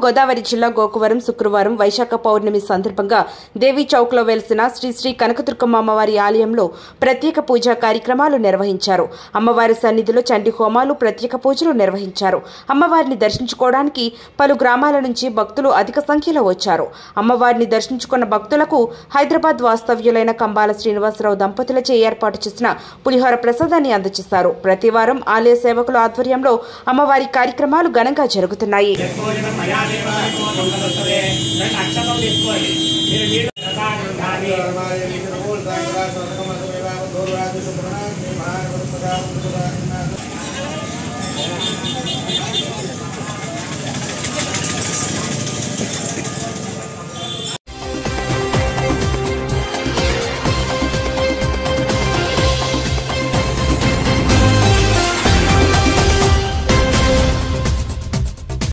గోదావరి జిల్లా గోకువరం శుక్రవారం వైశాఖ పౌర్ణమి సందర్భంగా దేవీ చౌక్లో వెలిసిన శ్రీ శ్రీ కనకదుర్గమ్మ అమ్మవారి ఆలయంలో ప్రత్యేక పూజా కార్యక్రమాలు నిర్వహించారు అమ్మవారి సన్నిధిలో చండి హోమాలు ప్రత్యేక పూజలు నిర్వహించారు అమ్మవారిని దర్శించుకోవడానికి పలు గ్రామాల నుంచి భక్తులు అధిక సంఖ్యలో వచ్చారు అమ్మవారిని దర్శించుకున్న భక్తులకు హైదరాబాద్ వాస్తవ్యులైన కంబాల శ్రీనివాసరావు దంపతులచే ఏర్పాటు చేసిన పులిహోర ప్రసాదాన్ని అందజేశారు ప్రతి వారం ఆలయ సేవకుల ఆధ్వర్యంలో అమ్మవారి కార్యక్రమాలు ఘనంగా జరుగుతున్నాయి భోజనం మయా దేవ మంగళోత్సవే రెండు అక్షతం తీసుకోండి